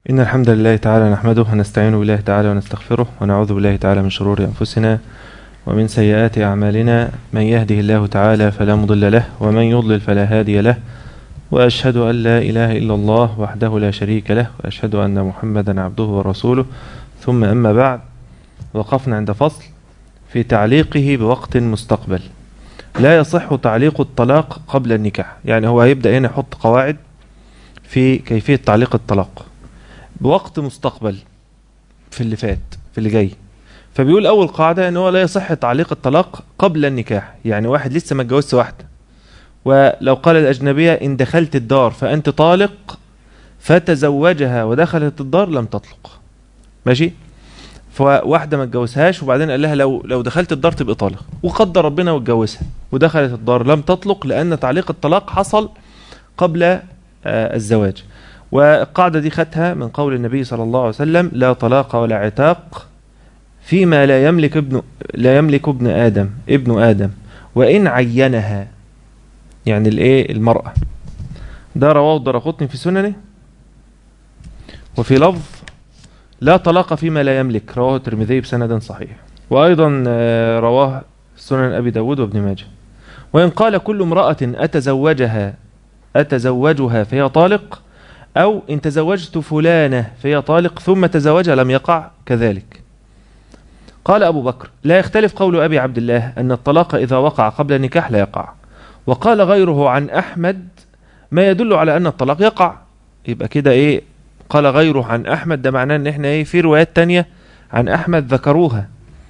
إن الحمد لله تعالى نحمده ونستعين بالله تعالى ونستغفره ونعوذ بالله تعالى من شرور أنفسنا ومن سيئات أعمالنا من يهده الله تعالى فلا مضل له ومن يضلل فلا هادي له وأشهد أن لا إله إلا الله وحده لا شريك له وأشهد أن محمدا عبده ورسوله ثم أما بعد وقفنا عند فصل في تعليقه بوقت مستقبل لا يصح تعليق الطلاق قبل النكاح يعني هو هيبدأ هنا يحط قواعد في كيفية تعليق الطلاق بوقت مستقبل في اللي فات في اللي جاي فبيقول أول قاعدة أنه لا يصح تعليق الطلاق قبل النكاح يعني واحد لسه ما اتجوزش واحدة ولو قال الأجنبية إن دخلت الدار فأنت طالق فتزوجها ودخلت الدار لم تطلق ماشي فواحدة ما اتجوزهاش وبعدين قال لها لو لو دخلت الدار تبقى طالق وقدر ربنا واتجوزها ودخلت الدار لم تطلق لأن تعليق الطلاق حصل قبل آه الزواج والقاعدة دي خدها من قول النبي صلى الله عليه وسلم لا طلاق ولا عتاق فيما لا يملك ابن لا يملك ابن آدم ابن آدم وإن عينها يعني الايه المرأة ده رواه الدرقطني في سننه وفي لفظ لا طلاق فيما لا يملك رواه الترمذي بسند صحيح وأيضا رواه سنن أبي داود وابن ماجه وإن قال كل امرأة أتزوجها أتزوجها فهي طالق أو إن تزوجت فلانة فهي طالق ثم تزوجها لم يقع كذلك قال أبو بكر لا يختلف قول أبي عبد الله أن الطلاق إذا وقع قبل النكاح لا يقع وقال غيره عن أحمد ما يدل على أن الطلاق يقع يبقى كده إيه قال غيره عن أحمد ده معناه أن إحنا إيه في روايات تانية عن أحمد ذكروها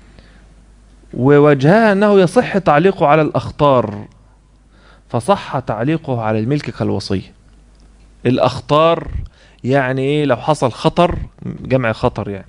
ووجهها أنه يصح تعليقه على الأخطار فصح تعليقه على الملك كالوصية الأخطار يعني إيه لو حصل خطر جمع خطر يعني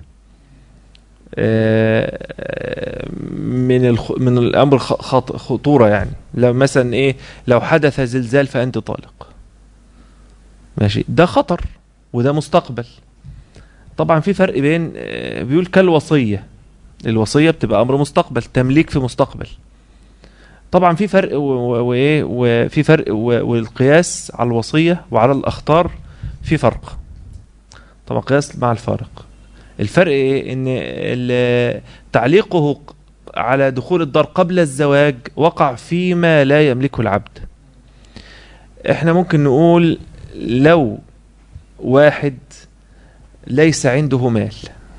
من الخ... من الامر خط... خطوره يعني لو مثلا ايه لو حدث زلزال فانت طالق ماشي ده خطر وده مستقبل طبعا في فرق بين بيقول كالوصيه الوصيه بتبقى امر مستقبل تمليك في مستقبل طبعا في فرق وايه وفي فرق والقياس على الوصيه وعلى الاخطار في فرق طبعا قياس مع الفارق الفرق ايه ان تعليقه على دخول الدار قبل الزواج وقع فيما لا يملكه العبد احنا ممكن نقول لو واحد ليس عنده مال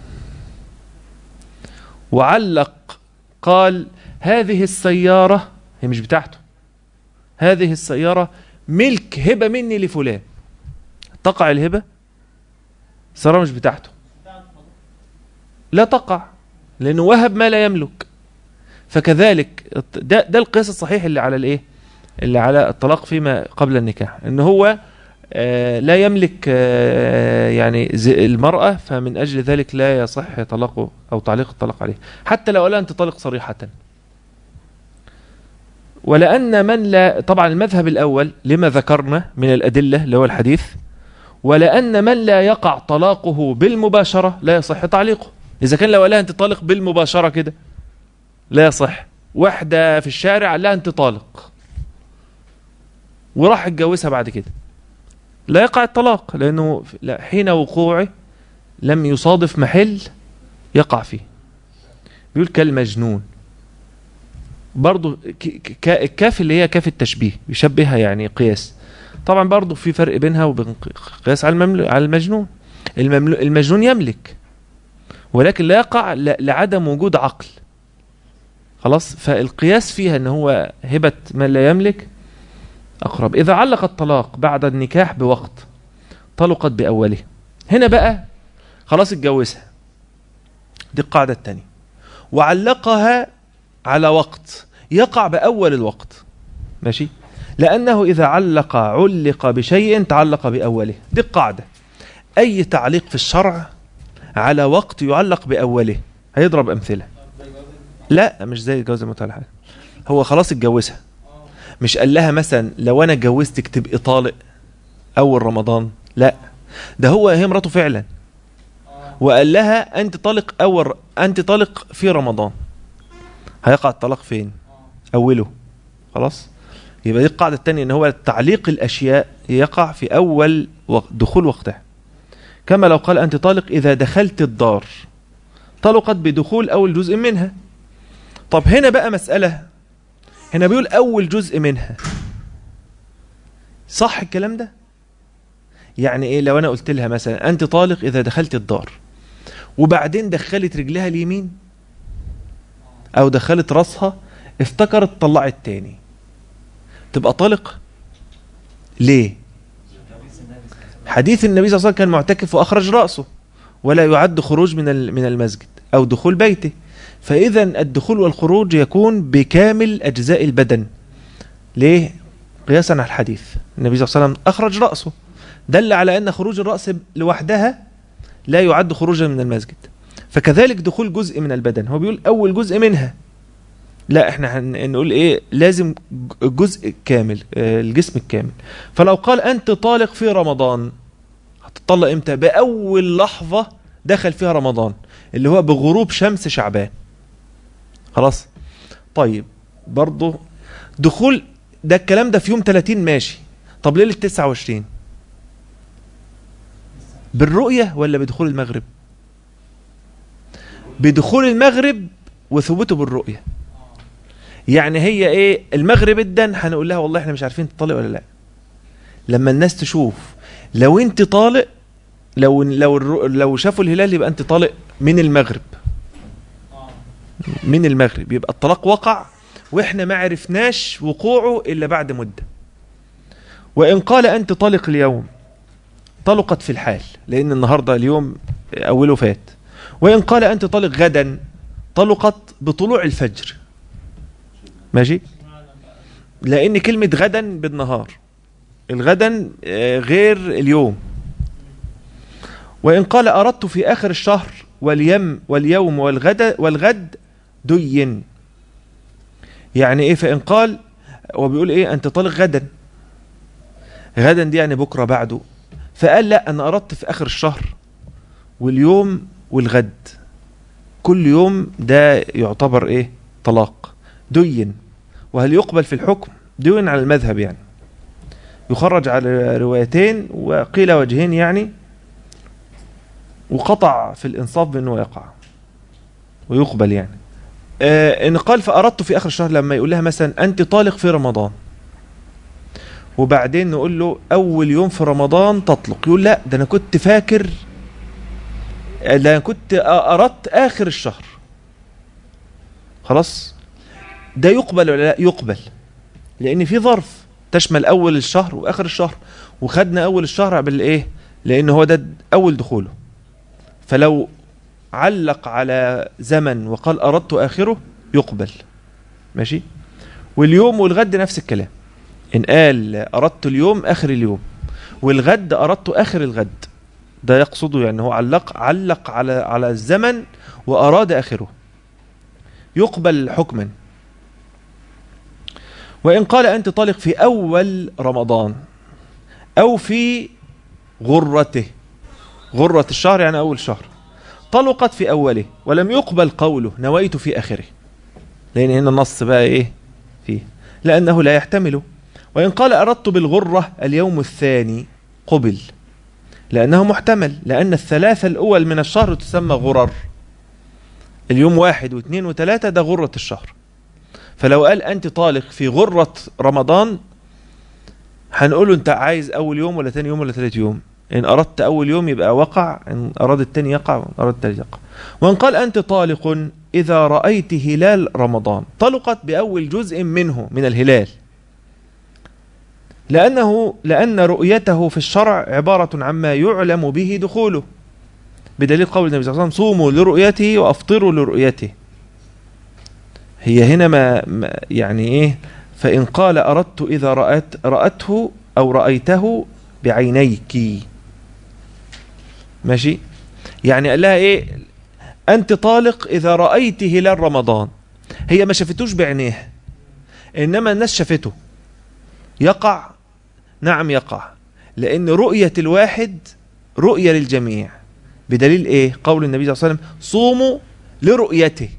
وعلق قال هذه السيارة هي مش بتاعته هذه السيارة ملك هبة مني لفلان تقع الهبة السيارة مش بتاعته لا تقع لانه وهب ما لا يملك فكذلك ده ده القياس الصحيح اللي على الايه اللي على الطلاق فيما قبل النكاح ان هو آه لا يملك آه يعني المرأة فمن أجل ذلك لا يصح طلاقه أو تعليق الطلاق عليه حتى لو لا أنت طالق صريحة ولأن من لا طبعا المذهب الأول لما ذكرنا من الأدلة اللي هو الحديث ولأن من لا يقع طلاقه بالمباشرة لا يصح تعليقه إذا كان لو قالها أنت طالق بالمباشرة كده لا يصح واحدة في الشارع قال لها أنت طالق وراح اتجوزها بعد كده لا يقع الطلاق لأنه حين وقوعه لم يصادف محل يقع فيه بيقول كالمجنون برضو الكاف اللي هي كاف التشبيه يشبهها يعني قياس طبعا برضو في فرق بينها وبين قياس على المجنون المجنون يملك ولكن لا يقع لعدم وجود عقل خلاص فالقياس فيها ان هو هبة من لا يملك اقرب اذا علق الطلاق بعد النكاح بوقت طلقت باوله هنا بقى خلاص اتجوزها دي القاعدة الثانية وعلقها على وقت يقع بأول الوقت ماشي لأنه إذا علق علق بشيء تعلق بأوله دي القاعدة أي تعليق في الشرع على وقت يعلق بأوله هيضرب أمثلة لا مش زي الجواز المتعلق حاجة هو خلاص اتجوزها مش قال لها مثلا لو أنا اتجوزتك تبقي طالق أول رمضان لا ده هو هي مراته فعلا وقال لها أنت طالق أول أنت طالق في رمضان هيقع الطلاق فين أوله خلاص يبقى دي القاعدة الثانية ان هو تعليق الاشياء يقع في اول وق- دخول وقتها كما لو قال أنت طالق إذا دخلت الدار طلقت بدخول أول جزء منها طب هنا بقى مسألة هنا بيقول أول جزء منها صح الكلام ده يعني إيه لو أنا قلت لها مثلا أنت طالق إذا دخلت الدار وبعدين دخلت رجلها اليمين أو دخلت راسها افتكرت طلعت تاني تبقى طالق ليه حديث النبي صلى الله عليه وسلم كان معتكف وأخرج رأسه ولا يعد خروج من من المسجد أو دخول بيته فإذا الدخول والخروج يكون بكامل أجزاء البدن ليه؟ قياسا على الحديث النبي صلى الله عليه وسلم أخرج رأسه دل على أن خروج الرأس لوحدها لا يعد خروجا من المسجد فكذلك دخول جزء من البدن هو بيقول أول جزء منها لا احنا هنقول ايه لازم الجزء كامل الجسم الكامل فلو قال انت طالق في رمضان هتطلق امتى باول لحظة دخل فيها رمضان اللي هو بغروب شمس شعبان خلاص طيب برضه دخول ده الكلام ده في يوم 30 ماشي طب ليلة 29 بالرؤية ولا بدخول المغرب بدخول المغرب وثبوته بالرؤية يعني هي ايه المغرب الدن هنقول لها والله احنا مش عارفين تطلق ولا لا لما الناس تشوف لو انت طالق لو لو لو شافوا الهلال يبقى انت طالق من المغرب من المغرب يبقى الطلاق وقع واحنا ما عرفناش وقوعه الا بعد مده وان قال انت طالق اليوم طلقت في الحال لان النهارده اليوم اوله فات وان قال انت طالق غدا طلقت بطلوع الفجر ماشي لان كلمه غدا بالنهار الغدا غير اليوم وإن قال أردت في آخر الشهر واليم واليوم والغد والغد دين يعني إيه فإن قال وبيقول إيه أنت طالق غدا غدا دي يعني بكرة بعده فقال لا أنا أردت في آخر الشهر واليوم والغد كل يوم ده يعتبر إيه طلاق دين وهل يقبل في الحكم دين على المذهب يعني يخرج على روايتين وقيل وجهين يعني وقطع في الإنصاف بأنه يقع ويقبل يعني آه إن قال فأردت في آخر الشهر لما يقول لها مثلا أنت طالق في رمضان وبعدين نقول له أول يوم في رمضان تطلق يقول لا ده أنا كنت فاكر ده أنا كنت أردت آخر الشهر خلاص ده يقبل ولا لا يقبل لأن في ظرف تشمل أول الشهر وآخر الشهر وخدنا أول الشهر بالإيه لأن هو ده أول دخوله فلو علق على زمن وقال أردت آخره يقبل ماشي واليوم والغد نفس الكلام إن قال أردت اليوم آخر اليوم والغد أردت آخر الغد ده يقصده يعني هو علق علق على على الزمن وأراد آخره يقبل حكما وإن قال أنت طالق في أول رمضان أو في غرته غرة الشهر يعني أول شهر طلقت في أوله ولم يقبل قوله نويت في آخره لأن هنا النص بقى إيه فيه لأنه لا يحتمله وإن قال أردت بالغرة اليوم الثاني قبل لأنه محتمل لأن الثلاثة الأول من الشهر تسمى غرر اليوم واحد واثنين وثلاثة ده غرة الشهر فلو قال أنت طالق في غرة رمضان هنقوله أنت عايز أول يوم ولا ثاني يوم ولا ثالث يوم إن أردت أول يوم يبقى وقع إن أراد الثاني يقع وإن أراد الثالث يقع وإن قال أنت طالق إذا رأيت هلال رمضان طلقت بأول جزء منه من الهلال لأنه لأن رؤيته في الشرع عبارة عما يعلم به دخوله بدليل قول النبي صلى الله عليه وسلم صوموا لرؤيته وأفطروا لرؤيته هي هنا ما يعني إيه فإن قال أردت إذا رأت رأته أو رأيته بعينيك ماشي يعني قال لها إيه أنت طالق إذا رأيت هلال رمضان هي ما شافتوش بعينيها إنما الناس شافته يقع نعم يقع لأن رؤية الواحد رؤية للجميع بدليل إيه قول النبي صلى الله عليه وسلم صوموا لرؤيته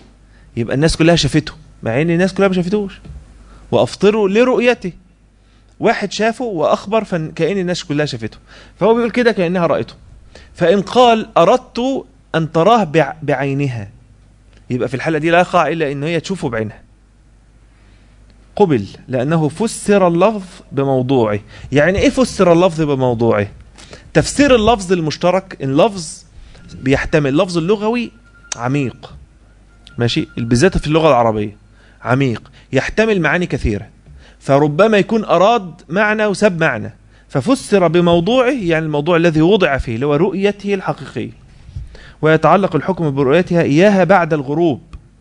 يبقى الناس كلها شافته مع ان الناس كلها ما شافتوش وافطروا لرؤيته واحد شافه واخبر فكأن الناس كلها شافته فهو بيقول كده كأنها رأته فإن قال أردت أن تراه بع- بعينها يبقى في الحالة دي لا يقع إلا إن هي تشوفه بعينها قبل لأنه فسر اللفظ بموضوعه يعني إيه فسر اللفظ بموضوعه تفسير اللفظ المشترك اللفظ بيحتمل اللفظ اللغوي عميق ماشي بالذات في اللغة العربية عميق يحتمل معاني كثيرة فربما يكون أراد معنى وسب معنى ففسر بموضوعه يعني الموضوع الذي وضع فيه اللي هو رؤيته الحقيقية ويتعلق الحكم برؤيتها إياها بعد الغروب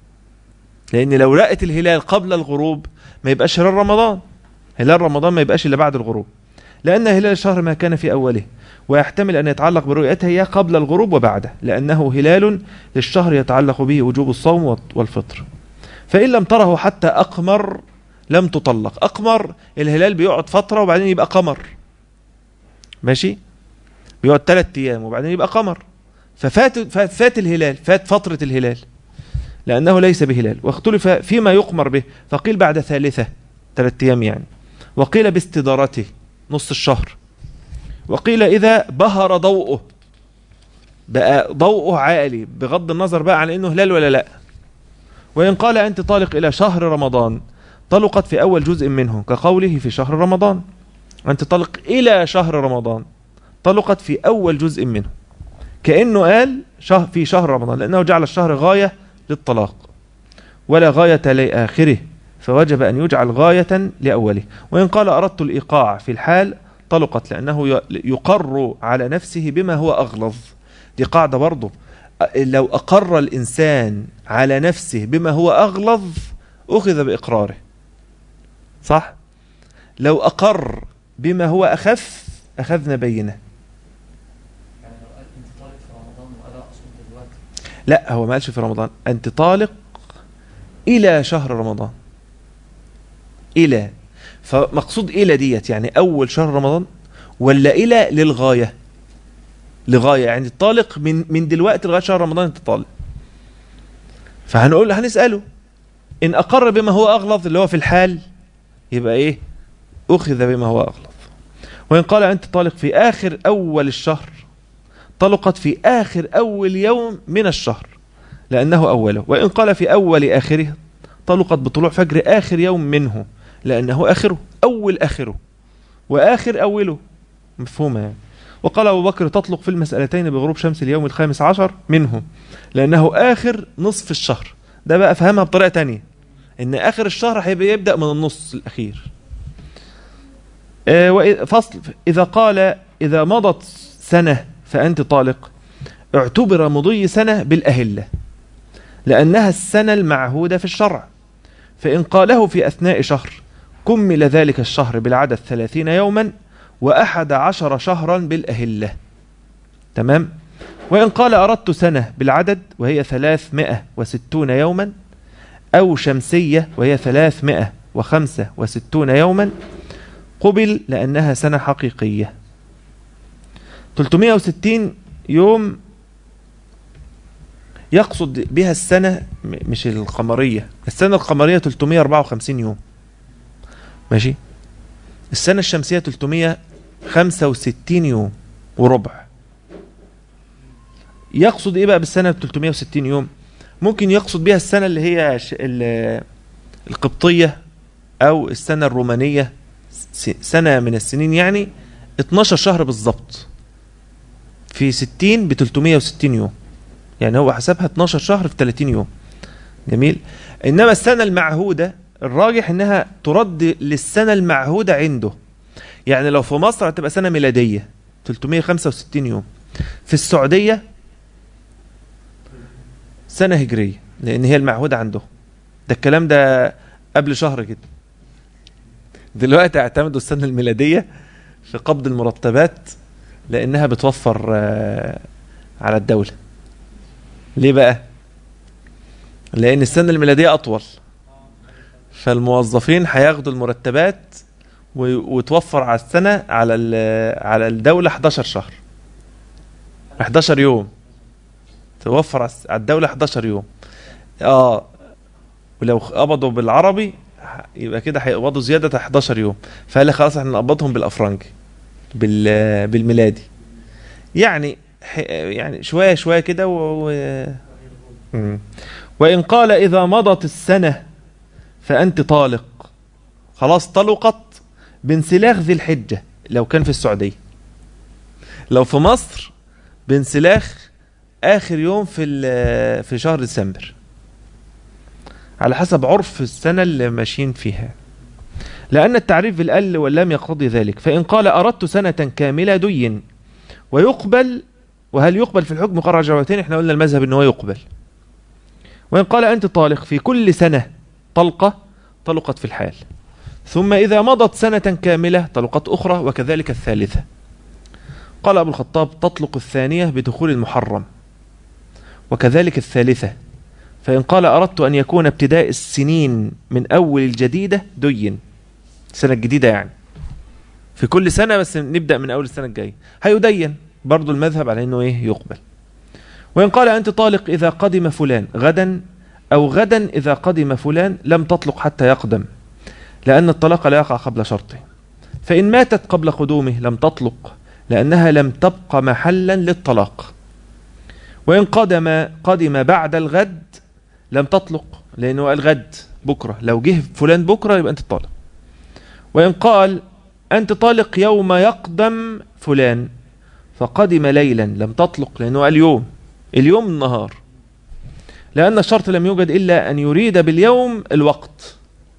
لأن لو رأت الهلال قبل الغروب ما يبقاش هلال رمضان هلال رمضان ما يبقاش إلا بعد الغروب لأن هلال الشهر ما كان في أوله ويحتمل أن يتعلق برؤيتها إياه قبل الغروب وبعده لأنه هلال للشهر يتعلق به وجوب الصوم والفطر فإن لم تره حتى أقمر لم تطلق أقمر الهلال بيقعد فترة وبعدين يبقى قمر ماشي بيقعد ثلاث أيام وبعدين يبقى قمر ففات فات فات الهلال فات فترة الهلال لأنه ليس بهلال واختلف فيما يقمر به فقيل بعد ثالثة ثلاث أيام يعني وقيل باستدارته نص الشهر وقيل إذا بهر ضوءه بقى ضوءه عالي بغض النظر بقى عن إنه هلال ولا لا وإن قال أنت طالق إلى شهر رمضان طلقت في أول جزء منه كقوله في شهر رمضان أنت طلق إلى شهر رمضان طلقت في أول جزء منه كأنه قال شهر في شهر رمضان لأنه جعل الشهر غاية للطلاق ولا غاية لآخره فوجب أن يجعل غاية لأوله وإن قال أردت الإيقاع في الحال طلقت لأنه يقر على نفسه بما هو أغلظ دي قاعدة برضه لو أقر الإنسان على نفسه بما هو أغلظ أخذ بإقراره صح لو أقر بما هو أخف أخذنا بينه يعني لو قال انت طالق في رمضان وانا اقصد دلوقتي لا هو ما قالش في رمضان أنت طالق إلى شهر رمضان إلى فمقصود إلى ديت يعني أول شهر رمضان ولا إلى للغاية لغاية يعني الطالق من من دلوقتي لغاية شهر رمضان أنت طالق فهنقول هنسأله إن أقر بما هو أغلظ اللي هو في الحال يبقى إيه أخذ بما هو أغلظ وإن قال أنت طالق في آخر أول الشهر طلقت في آخر أول يوم من الشهر لأنه أوله وإن قال في أول آخره طلقت بطلوع فجر آخر يوم منه لأنه آخره أول آخره وآخر أوله مفهومة يعني وقال أبو بكر تطلق في المسألتين بغروب شمس اليوم الخامس عشر منه لأنه آخر نصف الشهر ده بقى فهمها بطريقة تانية إن آخر الشهر هيبقى يبدأ من النص الأخير آه، وإذ- فصل إذا قال إذا مضت سنة فأنت طالق اعتبر مضي سنة بالأهلة لأنها السنة المعهودة في الشرع فإن قاله في أثناء شهر كمل ذلك الشهر بالعدد ثلاثين يوما وأحد عشر شهرا بالأهلة تمام وإن قال أردت سنة بالعدد وهي ثلاثمائة وستون يوما أو شمسية وهي ثلاثمائة وخمسة وستون يوما قبل لأنها سنة حقيقية 360 يوم يقصد بها السنة م- مش القمرية السنة القمرية 354 يوم ماشي السنة الشمسية 365 يوم وربع يقصد ايه بقى بالسنة 360 يوم ممكن يقصد بها السنة اللي هي ش- ال- القبطية او السنة الرومانية س- سنة من السنين يعني 12 شهر بالظبط في 60 ب 360 يوم يعني هو حسبها 12 شهر في 30 يوم جميل انما السنة المعهودة الراجح انها ترد للسنة المعهودة عنده يعني لو في مصر هتبقى سنة ميلادية 365 يوم في السعودية سنة هجرية لان هي المعهودة عنده ده الكلام ده قبل شهر كده دلوقتي اعتمدوا السنة الميلادية في قبض المرتبات لانها بتوفر آه، على الدولة ليه بقى لان السنة الميلادية اطول فالموظفين هياخدوا المرتبات و- وتوفر على السنة على ال- على الدولة 11 شهر 11 يوم توفر على الس- على الدولة 11 يوم اه ولو قبضوا بالعربي يبقى كده هيقبضوا زياده 11 يوم فقال لي خلاص احنا نقبضهم بالافرنجي بال بالميلادي يعني ح- يعني شويه شويه كده و... و... مم. وان قال اذا مضت السنه فانت طالق خلاص طلقت بانسلاخ ذي الحجه لو كان في السعوديه لو في مصر بانسلاخ اخر يوم في ال- في شهر ديسمبر على حسب عرف السنه اللي ماشيين فيها لان التعريف بالال واللام يقتضي ذلك فان قال اردت سنه كامله دين ويقبل وهل يقبل في الحكم قرر جوابتين احنا قلنا المذهب ان هو يقبل وان قال انت طالق في كل سنه طلقه طلقت في الحال ثم اذا مضت سنه كامله طلقت اخرى وكذلك الثالثه قال ابو الخطاب تطلق الثانيه بدخول المحرم وكذلك الثالثه فإن قال أردت أن يكون ابتداء السنين من أول الجديدة دين السنة الجديدة يعني في كل سنة بس نبدأ من أول السنة الجاية هيدين برضو المذهب على أنه إيه يقبل وإن قال أنت طالق إذا قدم فلان غدا أو غدا إذا قدم فلان لم تطلق حتى يقدم لأن الطلاق لا يقع قبل شرطه فإن ماتت قبل قدومه لم تطلق لأنها لم تبق محلا للطلاق وإن قدم قدم بعد الغد لم تطلق لأنه قال غد بكرة لو جه فلان بكرة يبقى أنت طالق وإن قال أنت طالق يوم يقدم فلان فقدم ليلا لم تطلق لأنه قال يوم اليوم النهار لأن الشرط لم يوجد إلا أن يريد باليوم الوقت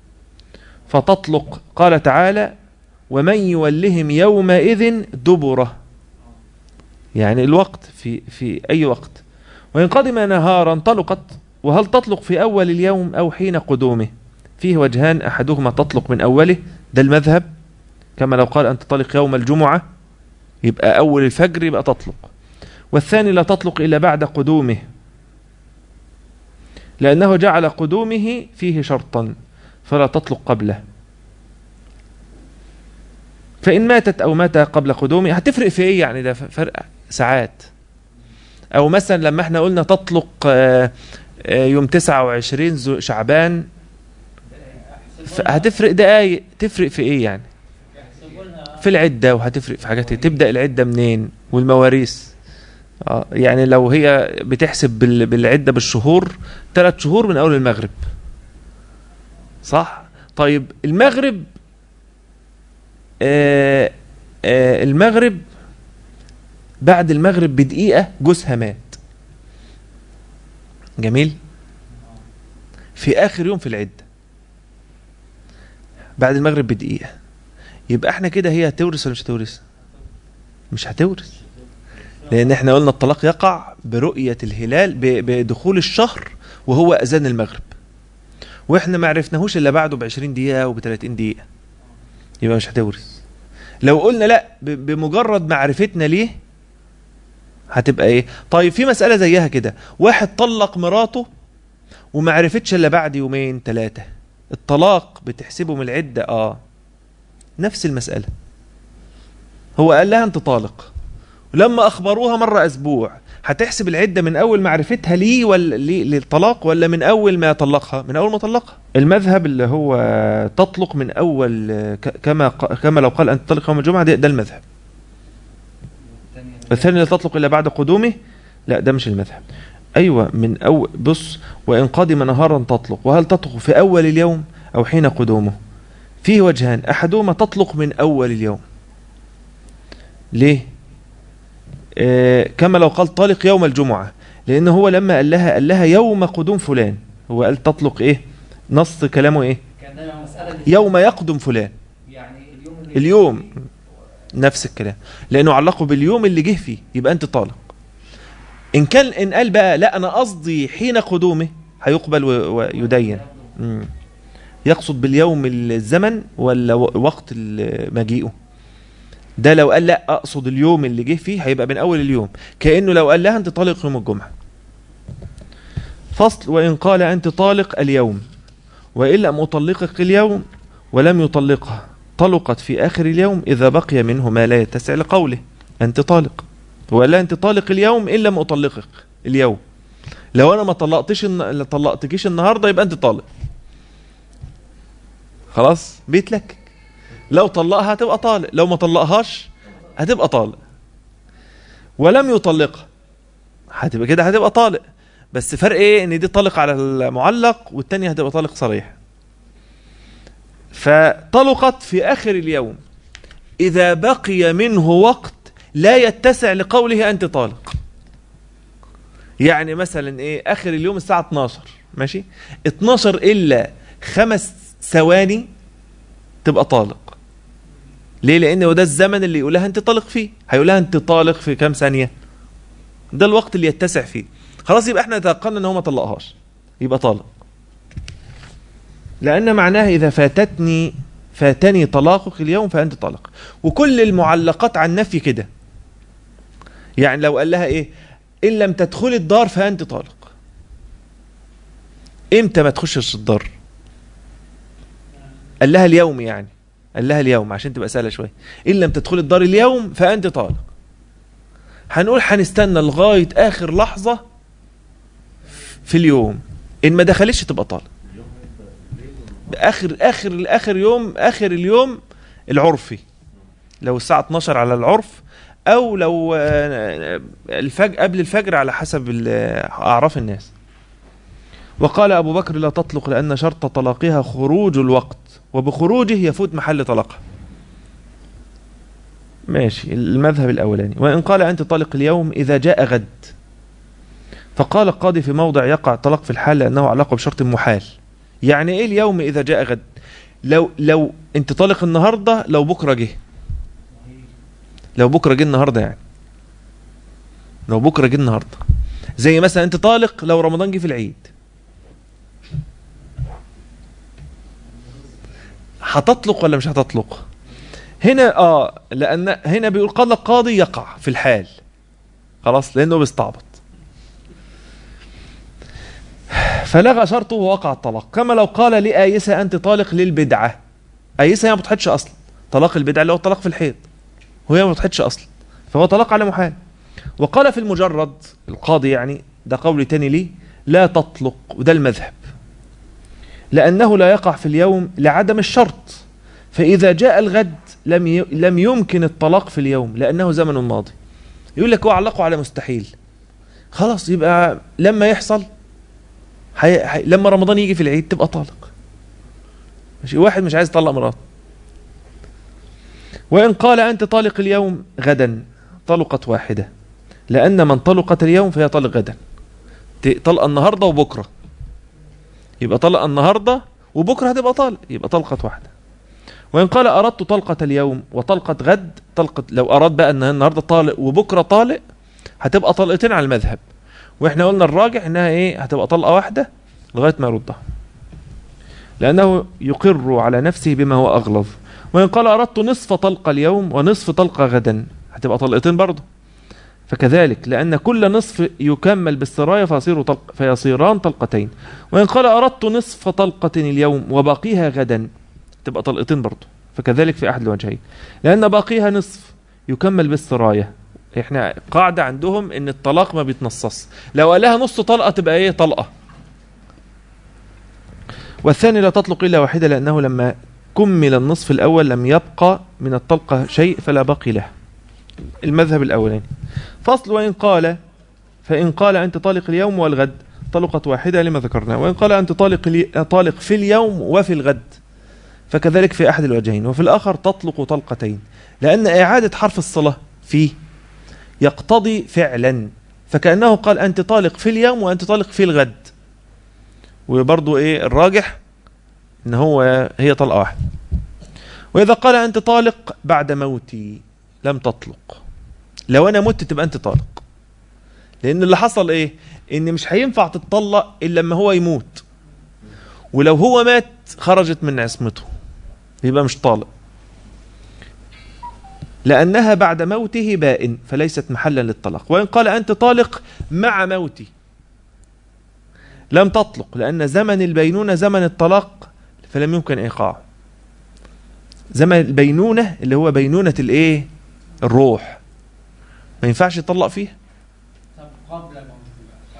فتطلق قال تعالى ومن يولهم يومئذ دبره يعني الوقت في في أي وقت وإن قدم نهارا طلقت وهل تطلق في أول اليوم أو حين قدومه فيه وجهان أحدهما تطلق من أوله ده المذهب كما لو قال أنت طلق يوم الجمعة يبقى أول الفجر يبقى تطلق والثاني لا تطلق إلا بعد قدومه لأنه جعل قدومه فيه شرطا فلا تطلق قبله فإن ماتت أو مات قبل قدومه هتفرق في إيه يعني ده فرق ساعات أو مثلا لما احنا قلنا تطلق آه، آه، يوم 29 ذو- شعبان ف- هتفرق دقايق تفرق في ايه يعني في العدة وهتفرق في حاجات إيه؟ تبدأ العدة منين والمواريث اه يعني لو هي بتحسب بال- بالعدة بالشهور ثلاث شهور من أول المغرب صح طيب المغرب آه آه المغرب بعد المغرب بدقيقة جوزها مات جميل في آخر يوم في العدة بعد المغرب بدقيقة يبقى احنا كده هي هتورث ولا مش هتورث مش هتورث لان احنا قلنا الطلاق يقع برؤية الهلال ب- بدخول الشهر وهو اذان المغرب واحنا ما عرفناهوش الا بعده ب 20 دقيقة وب 30 دقيقة يبقى مش هتورث لو قلنا لا ب- بمجرد معرفتنا ليه هتبقى ايه طيب في مسألة زيها كده واحد طلق مراته وما عرفتش الا بعد يومين ثلاثة الطلاق بتحسبه من العدة اه نفس المسألة هو قال لها انت طالق ولما اخبروها مرة اسبوع هتحسب العدة من اول معرفتها ليه ولا ليه للطلاق ولا من اول ما طلقها من اول ما طلقها المذهب اللي هو تطلق من اول ك- كما ق- كما لو قال انت تطلق يوم الجمعة ده, ده المذهب الثاني لا تطلق الا بعد قدومه لا ده مش المذهب ايوه من اول بص وان قدم نهارا تطلق وهل تطلق في اول اليوم او حين قدومه فيه وجهان احدهما تطلق من اول اليوم ليه آه كما لو قال طالق يوم الجمعه لان هو لما قال لها قال لها يوم قدوم فلان هو قال تطلق ايه نص كلامه ايه كان ده المسألة اللي يوم يقدم فلان يعني اليوم اللي اليوم نفس الكلام لانه علقه باليوم اللي جه فيه يبقى انت طالق ان كان ان قال بقى لا انا قصدي حين قدومه هيقبل و- ويدين مم. يقصد باليوم الزمن ولا و- وقت ال- مجيئه ده لو قال لا اقصد اليوم اللي جه فيه هيبقى من اول اليوم كانه لو قال لها انت طالق يوم الجمعه فصل وان قال انت طالق اليوم وان لم اطلقك اليوم ولم يطلقها طلقت في آخر اليوم إذا بقي منه ما لا يتسع لقوله أنت طالق ولا أنت طالق اليوم إن لم أطلقك اليوم لو أنا ما طلقتش الن... طلقتكيش النهاردة يبقى أنت طالق خلاص بيتلكك لو طلقها هتبقى طالق لو ما طلقهاش هتبقى طالق ولم يطلقها هتبقى كده هتبقى طالق بس فرق ايه ان دي طلق على المعلق والتانية هتبقى طالق صريح فطلقت في اخر اليوم اذا بقي منه وقت لا يتسع لقوله انت طالق يعني مثلا ايه اخر اليوم الساعة 12 ماشي 12 الا خمس ثواني تبقى طالق ليه لان هو ده الزمن اللي يقولها انت طالق فيه هيقولها انت طالق في كام ثانية ده الوقت اللي يتسع فيه خلاص يبقى احنا تيقنا ان هو ما طلقهاش يبقى طالق لان معناها اذا فاتتني فاتني طلاقك اليوم فانت طالق وكل المعلقات عن نفي كده يعني لو قال لها ايه ان لم تدخلي الدار فانت طالق امتى ما تخشش الدار قال لها اليوم يعني قال لها اليوم عشان تبقى سهله شويه ان لم تدخلي الدار اليوم فانت طالق هنقول هنستنى لغايه اخر لحظه في اليوم ان ما دخلتش تبقى طالق اخر اخر اخر يوم اخر اليوم العرفي لو الساعه 12 على العرف او لو آه، الفجر قبل الفجر على حسب ال- اعراف الناس وقال ابو بكر لا تطلق لان شرط طلاقها خروج الوقت وبخروجه يفوت محل طلاقها ماشي المذهب الاولاني وان قال انت طالق اليوم اذا جاء غد فقال القاضي في موضع يقع طلاق في الحال لانه علاقه بشرط محال يعني ايه اليوم اذا جاء غد لو لو انت طالق النهارده لو بكره جه لو بكره جه النهارده يعني لو بكره جه النهارده زي مثلا انت طالق لو رمضان جه في العيد هتطلق ولا مش هتطلق هنا اه لان هنا بيقول قال القاضي يقع في الحال خلاص لانه بيستعبط فلغى شرطه ووقع الطلاق كما لو قال لآيسة أنت طالق للبدعة آيسة هي ما بتحدش أصلا طلاق البدعة اللي هو الطلاق في الحيض وهي ما بتحدش أصلا فهو طلاق على محال وقال في المجرد القاضي يعني ده قول تاني ليه لا تطلق وده المذهب لأنه لا يقع في اليوم لعدم الشرط فإذا جاء الغد لم ي... لم يمكن الطلاق في اليوم لأنه زمن ماضي يقول لك هو علقه على مستحيل خلاص يبقى لما يحصل حي... حي... لما رمضان يجي في العيد تبقى طالق ماشي واحد مش عايز يطلق مراته وإن قال أنت طالق اليوم غدا طلقت واحدة لأن من طلقت اليوم فهي طلق غدا ت- طلقة النهاردة وبكرة يبقى طلقة النهاردة وبكرة هتبقى طالق يبقى طلقة واحدة وإن قال أردت طلقة اليوم وطلقة غد طلقة لو أراد بقى أن النهاردة طالق وبكرة طالق هتبقى طلقتين على المذهب واحنا قلنا الراجح انها ايه هتبقى طلقه واحده لغايه ما يردها لانه يقر على نفسه بما هو اغلظ وان قال اردت نصف طلقه اليوم ونصف طلقه غدا هتبقى طلقتين برضه فكذلك لان كل نصف يكمل بالسرايا فيصير طلق فيصيران طلقتين وان قال اردت نصف طلقه اليوم وباقيها غدا تبقى طلقتين برضه فكذلك في احد الوجهين لان باقيها نصف يكمل بالسرايا احنا قاعدة عندهم ان الطلاق ما بيتنصص لو قال لها نص طلقة تبقى ايه طلقة والثاني لا تطلق الا واحدة لانه لما كمل النصف الاول لم يبقى من الطلقة شيء فلا باقي له المذهب الاولاني فصل وان قال فان قال انت طالق اليوم والغد طلقت واحدة لما ذكرنا وان قال انت طالق لي... طالق في اليوم وفي الغد فكذلك في احد الوجهين وفي الاخر تطلق طلقتين لان اعادة حرف الصلة فيه يقتضي فعلا فكأنه قال أنت طالق في اليوم وأنت طالق في الغد وبرضو إيه الراجح إن هو هي طلقة واحدة وإذا قال أنت طالق بعد موتي لم تطلق لو أنا مت تبقى أنت طالق لأن اللي حصل إيه إن مش هينفع تتطلق إلا لما هو يموت ولو هو مات خرجت من عصمته يبقى مش طالق لأنها بعد موته بائن فليست محلا للطلاق وإن قال أنت طالق مع موتي لم تطلق لأن زمن البينونة زمن الطلاق فلم يمكن إيقاعه زمن البينونة اللي هو بينونة الإيه الروح ما ينفعش يطلق فيها طب قبل موته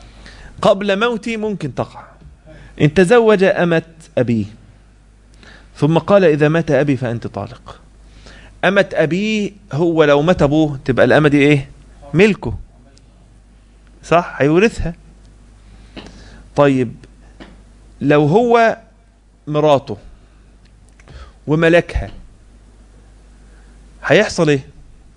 قبل موتي ممكن تقع إن تزوج أمة أبيه ثم قال إذا مات أبي فأنت طالق أمة أبيه هو لو مات أبوه تبقى الأمة دي إيه ملكه صح هيورثها طيب لو هو مراته وملكها هيحصل ايه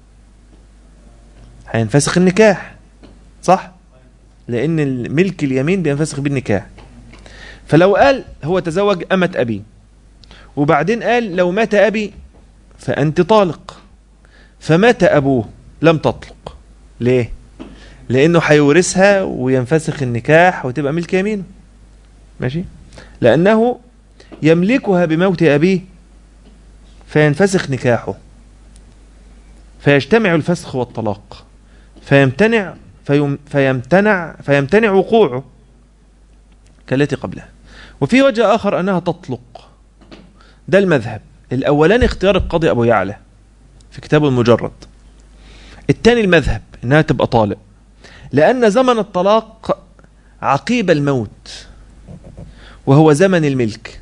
هينفسخ النكاح صح لان الملك اليمين بينفسخ بالنكاح فلو قال هو تزوج أمة أبي وبعدين قال لو مات أبي فأنت طالق فمات أبوه لم تطلق ليه لأنه هيورثها وينفسخ النكاح وتبقى ملك يمينه ماشي لأنه يملكها بموت أبيه فينفسخ نكاحه فيجتمع الفسخ والطلاق فيمتنع فيم فيمتنع فيمتنع وقوعه كالتي قبلها وفي وجه آخر أنها تطلق ده المذهب الأولاني اختيار القاضي أبو يعلى في كتابه المجرد الثاني المذهب أنها تبقى طالق لأن زمن الطلاق عقيب الموت وهو زمن الملك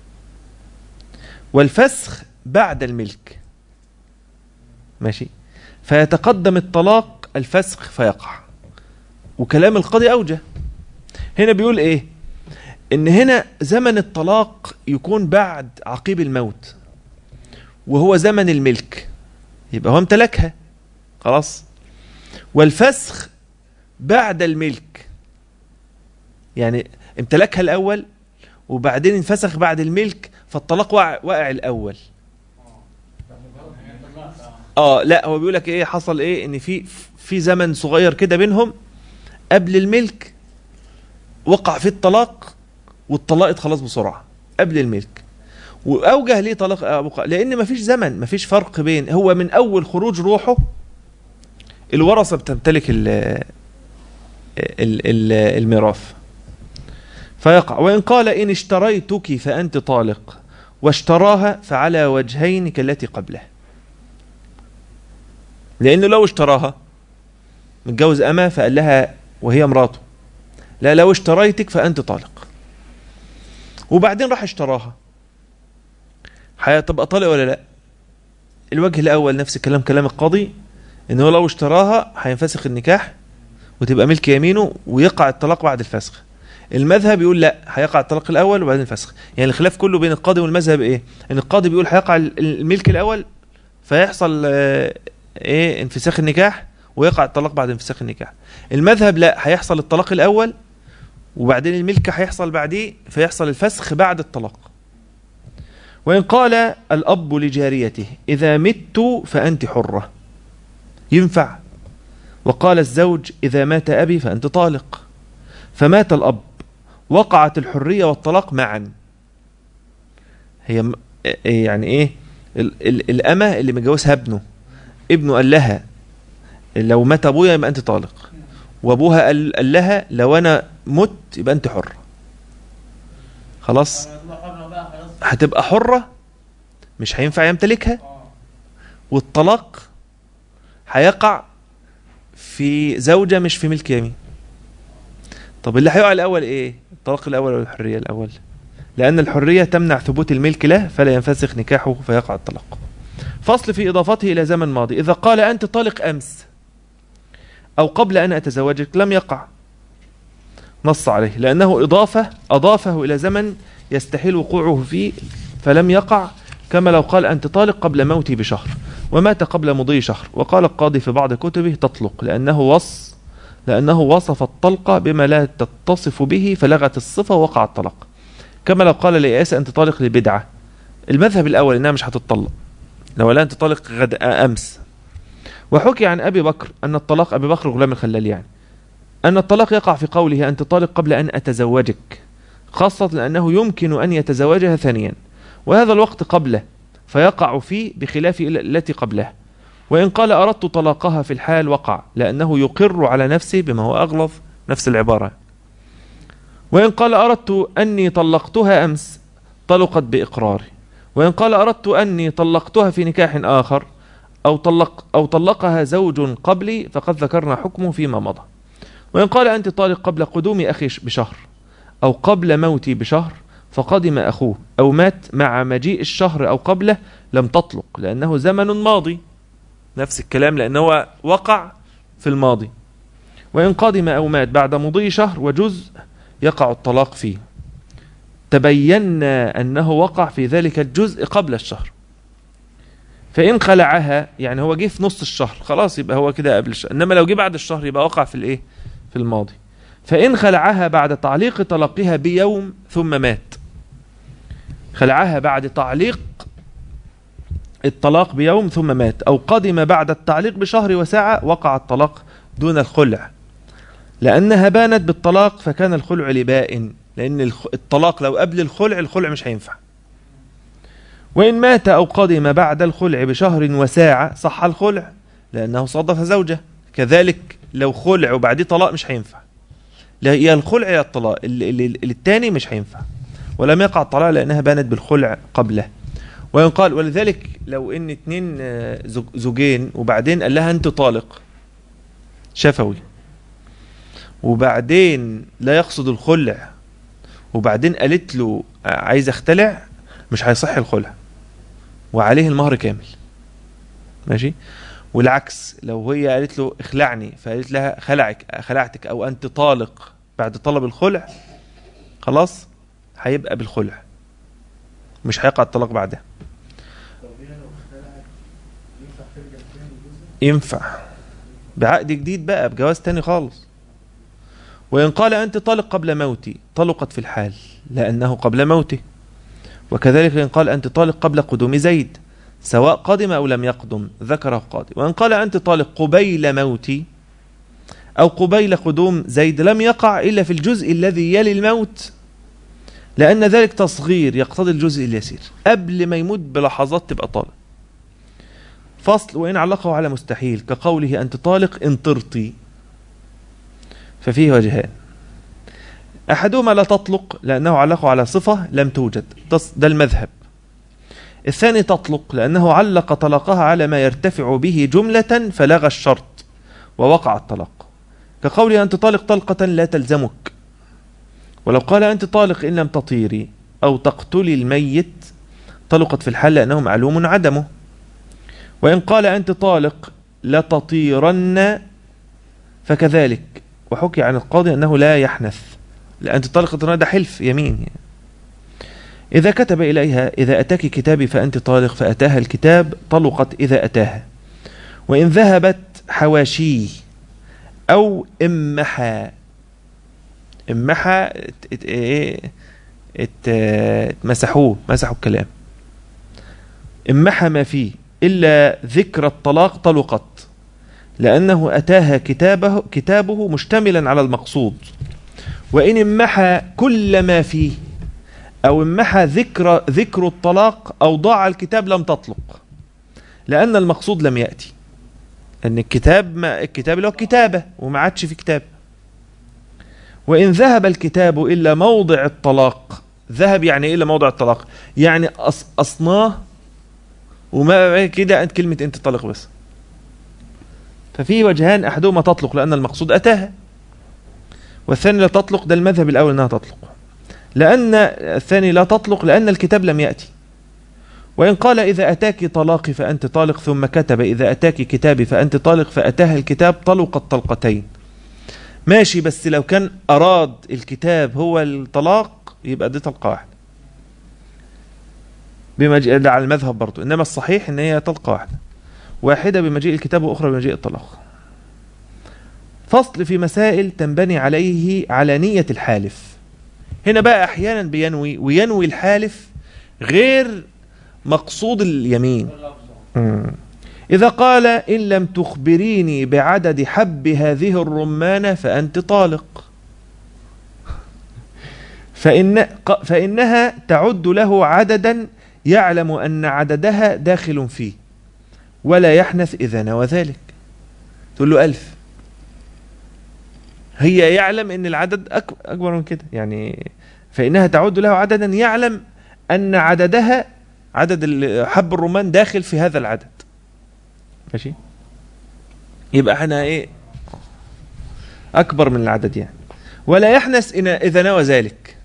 والفسخ بعد الملك ماشي فيتقدم الطلاق الفسخ فيقع وكلام القاضي أوجه هنا بيقول إيه إن هنا زمن الطلاق يكون بعد عقيب الموت وهو زمن الملك يبقى هو امتلكها خلاص والفسخ بعد الملك يعني امتلكها الأول وبعدين انفسخ بعد الملك فالطلاق وقع, وقع الأول اه لا هو بيقول لك ايه حصل ايه ان في في زمن صغير كده بينهم قبل الملك وقع فيه الطلاق والطلاق خلاص بسرعه قبل الملك واوجه ليه طلاق ابو ق- لان مفيش زمن مفيش فرق بين هو من اول خروج روحه الورثه بتمتلك ال ال- ال- الميراث فيقع وإن قال إن اشتريتك فأنت طالق واشتراها فعلى وجهين كالتي قبله لأنه لو اشتراها متجوز أما فقال لها وهي مراته لا لو اشتريتك فأنت طالق وبعدين راح اشتراها هتبقى طالق ولا لا الوجه الأول نفس الكلام كلام القاضي إنه لو اشتراها هينفسخ النكاح وتبقى ملك يمينه ويقع الطلاق بعد الفسخ المذهب يقول لا هيقع الطلاق الاول وبعدين الفسخ يعني الخلاف كله بين القاضي والمذهب ايه ان القاضي بيقول هيقع الملك الاول فيحصل آه، ايه انفساخ النكاح ويقع الطلاق بعد انفساخ النكاح المذهب لا هيحصل الطلاق الاول وبعدين الملك هيحصل بعديه فيحصل الفسخ بعد الطلاق وإن قال الأب لجاريته إذا مت فأنت حرة ينفع وقال الزوج إذا مات أبي فأنت طالق فمات الأب وقعت الحرية والطلاق معا هي م- إيه يعني إيه ال- ال- الأمة اللي متجوزها ابنه ابنه قال لها لو مات أبويا يبقى أنت طالق وأبوها قال, قال لها لو أنا مت يبقى أنت حرة خلاص هتبقى حرة مش هينفع يمتلكها والطلاق هيقع في زوجة مش في ملك يمين طب اللي هيقع الأول إيه الطلاق الأول ولا الحرية الأول لأن الحرية تمنع ثبوت الملك له فلا ينفسخ نكاحه فيقع الطلاق فصل في إضافته إلى زمن ماضي إذا قال أنت طالق أمس أو قبل أن أتزوجك لم يقع نص عليه لأنه إضافة أضافه إلى زمن يستحيل وقوعه فيه فلم يقع كما لو قال أنت طالق قبل موتي بشهر ومات قبل مضي شهر وقال القاضي في بعض كتبه تطلق لأنه وص لأنه وصف الطلقة بما لا تتصف به فلغت الصفة ووقع الطلاق كما لو قال لإياس أنت طالق لبدعة المذهب الأول إنها مش هتطلق لو لا أنت طالق غد أمس وحكي عن أبي بكر أن الطلاق أبي بكر غلام الخلال يعني أن الطلاق يقع في قوله أنت طالق قبل أن أتزوجك خاصة لأنه يمكن أن يتزوجها ثانيا وهذا الوقت قبله فيقع فيه بخلاف التي قبله وإن قال أردت طلاقها في الحال وقع لأنه يقر على نفسه بما هو أغلظ نفس العبارة وإن قال أردت أني طلقتها أمس طلقت بإقراري وإن قال أردت أني طلقتها في نكاح آخر أو طلق أو طلقها زوج قبلي فقد ذكرنا حكمه فيما مضى وإن قال أنت طالق قبل قدوم أخي بشهر أو قبل موتي بشهر فقدم أخوه أو مات مع مجيء الشهر أو قبله لم تطلق لأنه زمن ماضي نفس الكلام لأنه وقع في الماضي وإن قدم أو مات بعد مضي شهر وجزء يقع الطلاق فيه تبينا أنه وقع في ذلك الجزء قبل الشهر فإن خلعها يعني هو جه في نص الشهر خلاص يبقى هو كده قبل الشهر إنما لو جه بعد الشهر يبقى وقع في الإيه في الماضي فإن خلعها بعد تعليق طلاقها بيوم ثم مات خلعها بعد تعليق الطلاق بيوم ثم مات أو قدم بعد التعليق بشهر وساعة وقع الطلاق دون الخلع لأنها بانت بالطلاق فكان الخلع لبائن لأن الخ- الطلاق لو قبل الخلع الخلع مش هينفع وإن مات أو قدم بعد الخلع بشهر وساعة صح الخلع لأنه صادف زوجة كذلك لو خلع وبعديه طلاق مش هينفع لا يا الخلع يا الطلاق ال- ال- ال- التاني مش هينفع ولم يقع الطلاق لأنها بانت بالخلع قبله وإن قال ولذلك لو إن اتنين آه، زوج- زوجين وبعدين قال لها أنت طالق شفوي وبعدين لا يقصد الخلع وبعدين قالت له آه، عايز اختلع مش هيصح الخلع وعليه المهر كامل ماشي والعكس لو هي قالت له اخلعني فقالت لها خلعك خلعتك او انت طالق بعد طلب الخلع خلاص هيبقى بالخلع مش هيقع الطلاق بعدها طب هي لو اختلعت ينفع ترجع تاني جوزها؟ ينفع بعقد جديد بقى بجواز تاني خالص وإن قال أنت طلق قبل موتي طلقت في الحال لأنه قبل موته وكذلك إن قال أنت طالق قبل قدوم زيد سواء قدم أو لم يقدم ذكره قاضي وإن قال أنت طالق قبيل موتي أو قبيل قدوم زيد لم يقع إلا في الجزء الذي يلي الموت لأن ذلك تصغير يقتضي الجزء اليسير قبل ما يموت بلحظات تبقى طالق فصل وإن علقه على مستحيل كقوله أنت طالق إن طرتي ففيه وجهان أحدهما لا تطلق لأنه علقه على صفة لم توجد تص- ده المذهب الثاني تطلق لأنه علق طلاقها على ما يرتفع به جملة فلغى الشرط ووقع الطلاق كقوله أنت طالق طلقة لا تلزمك ولو قال أنت طالق إن لم تطيري أو تقتلي الميت طلقت في الحال لأنه معلوم عدمه وإن قال أنت طالق لتطيرن فكذلك وحكي عن القاضي أنه لا يحنث لأن طالق الطلاق ده حلف يمين يعني. إذا كتب إليها إذا أتاك كتابي فأنت طالق فأتاها الكتاب طلقت إذا أتاها وإن ذهبت حواشيه أو إمحى إمحى ات- ات- إيه؟ ات- اتمسحوه مسحوا الكلام إمحى ما فيه إلا ذكر الطلاق طلقت لأنه أتاها كتابه, كتابه مشتملا على المقصود وإن امحى كل ما فيه أو امحى ذكر, ذكر الطلاق أو ضاع الكتاب لم تطلق لأن المقصود لم يأتي أن الكتاب ما الكتاب اللي هو كتابة وما عادش في كتاب وإن ذهب الكتاب إلا موضع الطلاق ذهب يعني إيه إلا موضع الطلاق يعني أص أصناه وما كده أنت كلمة أنت طلق بس ففي وجهان أحدهما تطلق لأن المقصود أتاها والثاني لا تطلق ده المذهب الأول أنها تطلق لأن الثاني لا تطلق لأن الكتاب لم يأتي وإن قال إذا أتاك طلاقي فأنت طالق ثم كتب إذا أتاك كتابي فأنت طالق فأتاها الكتاب طلقت طلقتين ماشي بس لو كان أراد الكتاب هو الطلاق يبقى دي طلقة واحدة بمجيء ده على المذهب برضو إنما الصحيح إن هي طلقة واحدة واحدة بمجيء الكتاب وأخرى بمجيء الطلاق فصل في مسائل تنبني عليه على نية الحالف هنا بقى أحيانا بينوي وينوي الحالف غير مقصود اليمين مم. إذا قال إن لم تخبريني بعدد حب هذه الرمانة فأنت طالق فإن ق- فإنها تعد له عددا يعلم أن عددها داخل فيه ولا يحنث إذا نوى ذلك تقول له ألف هي يعلم أن العدد أك- أكبر من كده يعني فإنها تعد له عددا يعلم أن عددها عدد ال- حب الرمان داخل في هذا العدد ماشي يبقى احنا ايه اكبر من العدد يعني ولا يحنس إن اذا نوى ذلك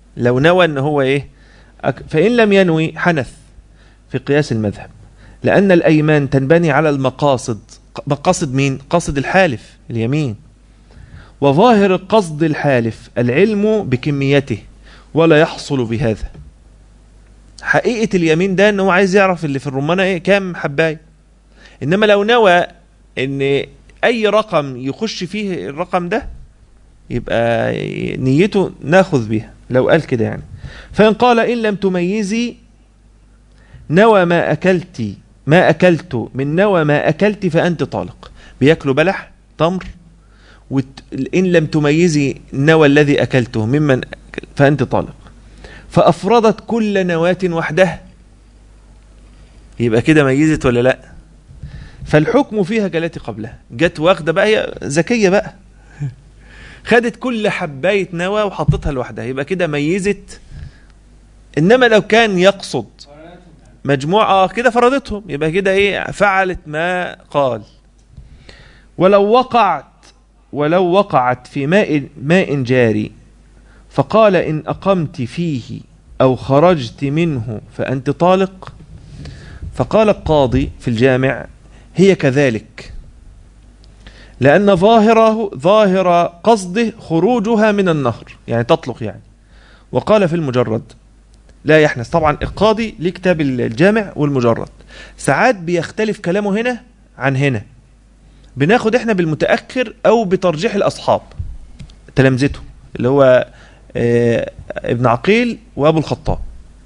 لو نوى ان هو ايه أك- فان لم ينوي حنث في قياس المذهب لان الايمان تنبني على المقاصد ق- مقاصد مين قصد الحالف اليمين وظاهر قصد الحالف العلم بكميته ولا يحصل بهذا حقيقة اليمين ده ان هو عايز يعرف اللي في الرمانة ايه كام حباية انما لو نوى ان اي رقم يخش فيه الرقم ده يبقى نيته ناخذ بيها لو قال كده يعني فإن قال إن لم تميزي نوى ما أكلت ما أكلت من نوى ما أكلت فأنت طالق بياكلوا بلح تمر وت... إن لم تميزي نوى الذي أكلته ممن أكل فأنت طالق فأفرضت كل نواة وحدها يبقى كده ميزت ولا لا فالحكم فيها كالتي قبلها جت واخده بقى هي ذكيه بقى خدت كل حبايه نوى وحطتها لوحدها يبقى كده ميزت انما لو كان يقصد مجموعه كده فرضتهم يبقى كده ايه فعلت ما قال ولو وقعت ولو وقعت في ماء ماء جاري فقال ان اقمت فيه او خرجت منه فانت طالق فقال القاضي في الجامع هي كذلك لأن ظاهره ظاهر قصده خروجها من النهر يعني تطلق يعني وقال في المجرد لا يحنث طبعا القاضي ليه كتاب الجامع والمجرد ساعات بيختلف كلامه هنا عن هنا بناخد احنا بالمتأخر أو بترجيح الأصحاب تلامذته اللي هو آه، ابن عقيل وأبو الخطاب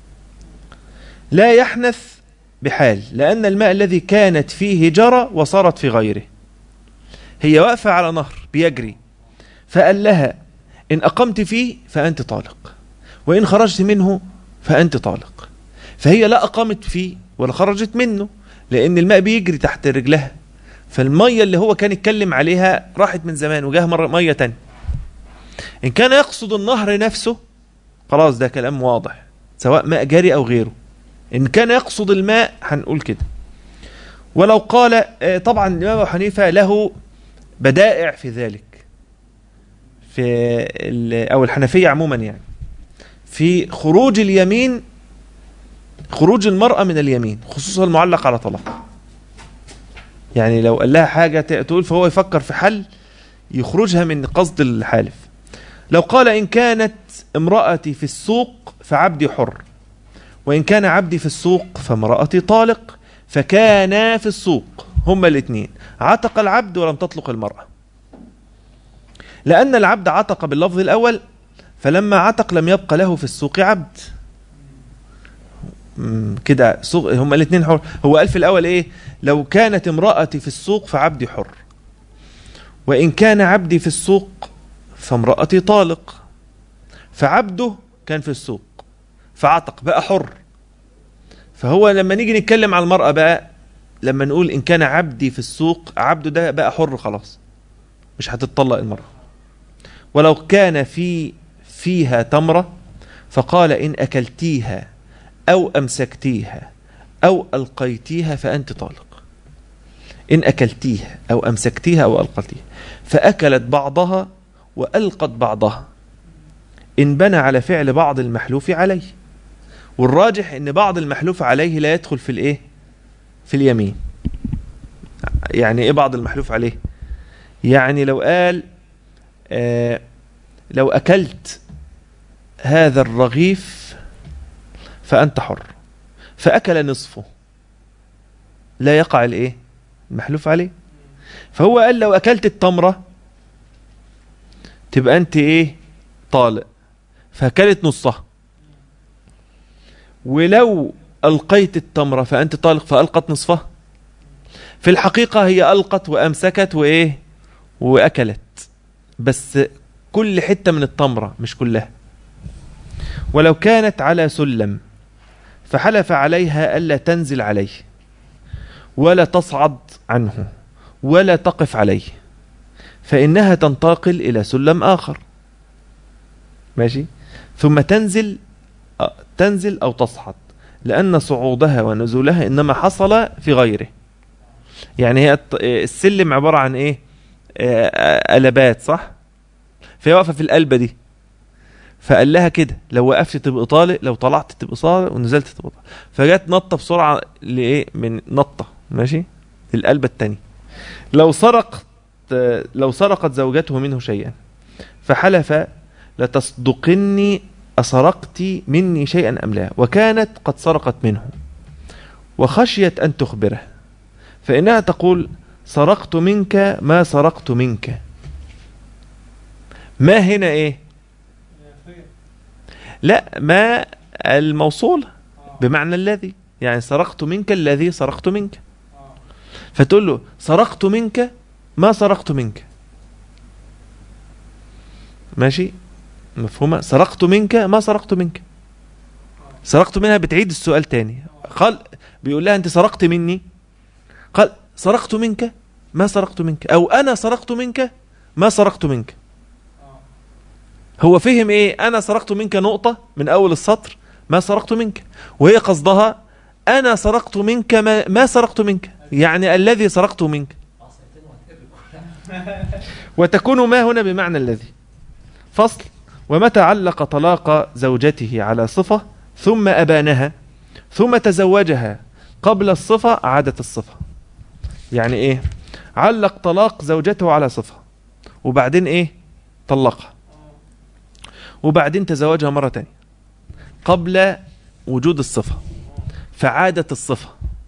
لا يحنث بحال لأن الماء الذي كانت فيه جرى وصارت في غيره هي واقفة على نهر بيجري فقال لها إن أقمت فيه فأنت طالق وإن خرجت منه فأنت طالق فهي لا أقامت فيه ولا خرجت منه لأن الماء بيجري تحت رجلها فالمية اللي هو كان يتكلم عليها راحت من زمان وجاه مرة مية تانية إن كان يقصد النهر نفسه خلاص ده كلام واضح سواء ماء جاري أو غيره إن كان يقصد الماء هنقول كده ولو قال آه، طبعا الإمام أبو حنيفة له بدائع في ذلك في ال- أو الحنفية عموما يعني في خروج اليمين خروج المرأة من اليمين خصوصا المعلق على طلاق يعني لو قال لها حاجة ت- تقول فهو يفكر في حل يخرجها من قصد الحالف لو قال إن كانت امرأتي في السوق فعبدي حر وإن كان عبدي في السوق فامرأتي طالق فكانا في السوق هما الاثنين عتق العبد ولم تطلق المرأة لأن العبد عتق باللفظ الأول فلما عتق لم يبق له في السوق عبد مم، كده سوق هما الاثنين حر هو قال في الأول إيه لو كانت امرأتي في السوق فعبدي حر وإن كان عبدي في السوق فامرأتي طالق فعبده كان في السوق فعتق بقى حر فهو لما نيجي نتكلم على المرأة بقى لما نقول إن كان عبدي في السوق عبده ده بقى حر خلاص مش هتطلق المرأة ولو كان في فيها تمرة فقال إن أكلتيها أو أمسكتيها أو ألقيتيها فأنت طالق إن أكلتيها أو أمسكتيها أو ألقيتيها فأكلت بعضها وألقت بعضها إن بنى على فعل بعض المحلوف عليه والراجح ان بعض المحلوف عليه لا يدخل في الايه في اليمين يعني ايه بعض المحلوف عليه يعني لو قال آه لو اكلت هذا الرغيف فانت حر فاكل نصفه لا يقع الايه المحلوف عليه فهو قال لو اكلت التمره تبقى انت ايه طالق فاكلت نصها ولو ألقيت التمرة فأنت طالق فألقت نصفها في الحقيقة هي ألقت وأمسكت وإيه وأكلت بس كل حتة من التمرة مش كلها ولو كانت على سلم فحلف عليها ألا تنزل عليه ولا تصعد عنه ولا تقف عليه فإنها تنتقل إلى سلم آخر ماشي ثم تنزل تنزل أو تصعد لأن صعودها ونزولها إنما حصل في غيره يعني هي الت- السلم عبارة عن إيه آه، قلبات صح فهي واقفة في القلبة دي فقال لها كده لو وقفت تبقى طالق لو طلعت تبقى طالق ونزلت تبقى طالق فجت نطه بسرعه لايه من نطه ماشي القلبه التانية لو سرق لو سرقت زوجته منه شيئا فحلف لتصدقني أسرقت مني شيئا أم لا وكانت قد سرقت منه وخشيت أن تخبره فإنها تقول سرقت منك ما سرقت منك ما هنا إيه لا ما الموصول بمعنى الذي يعني سرقت منك الذي سرقت منك فتقول له سرقت منك ما سرقت منك ماشي مفهومة سرقت منك ما سرقت منك سرقت منها بتعيد السؤال تاني قال بيقول لها انت سرقت مني قال سرقت منك ما سرقت منك او انا سرقت منك ما سرقت منك هو فهم ايه انا سرقت منك نقطة من اول السطر ما سرقت منك وهي قصدها انا سرقت منك ما, ما سرقت منك يعني الذي سرقته منك عصايتين وهتقلب كلها وتكون ما هنا بمعنى الذي فصل ومتى علق طلاق زوجته على صفة ثم أبانها ثم تزوجها قبل الصفة عادت الصفة يعني ايه علق طلاق زوجته على صفة وبعدين ايه طلقها وبعدين تزوجها مرة تانية قبل وجود الصفة فعادت الصفة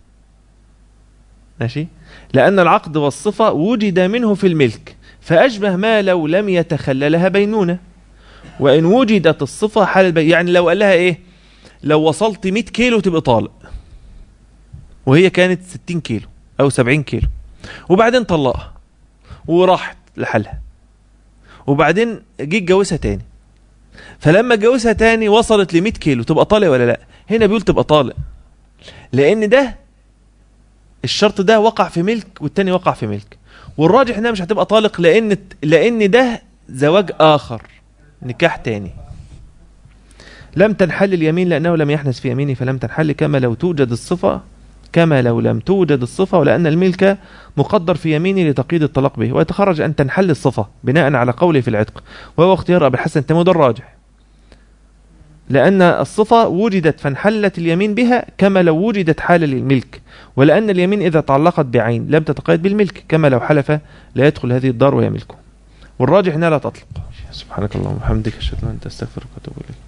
ماشي لأن العقد والصفة وجد منه في الملك فأشبه ما لو لم يتخللها بينونة وإن وجدت الصفة حال البي... يعني لو قال لها إيه لو وصلت 100 كيلو تبقى طالق وهي كانت 60 كيلو أو 70 كيلو وبعدين طلقها وراحت لحالها وبعدين جه اتجوزها تاني فلما اتجوزها تاني وصلت ل 100 كيلو تبقى طالق ولا لا هنا بيقول تبقى طالق لان ده الشرط ده وقع في ملك والتاني وقع في ملك والراجح انها مش هتبقى طالق لان لان ده زواج اخر نكاح تاني لم تنحل اليمين لانه لم يحنث في يمينه فلم تنحل كما لو توجد الصفه كما لو لم توجد الصفه ولان الملك مقدر في يمينه لتقييد الطلاق به ويتخرج ان تنحل الصفه بناء على قوله في العتق وهو اختيار ابي الحسن تيمود الراجح لأن الصفة وجدت فانحلت اليمين بها كما لو وجدت حال الملك ولأن اليمين إذا تعلقت بعين لم تتقيد بالملك كما لو حلف لا يدخل هذه الدار وهي ملكه والراجح أنها لا تطلق سبحانك اللهم وبحمدك أشهد أن لا إله إلا أنت أستغفرك وأتوب إليك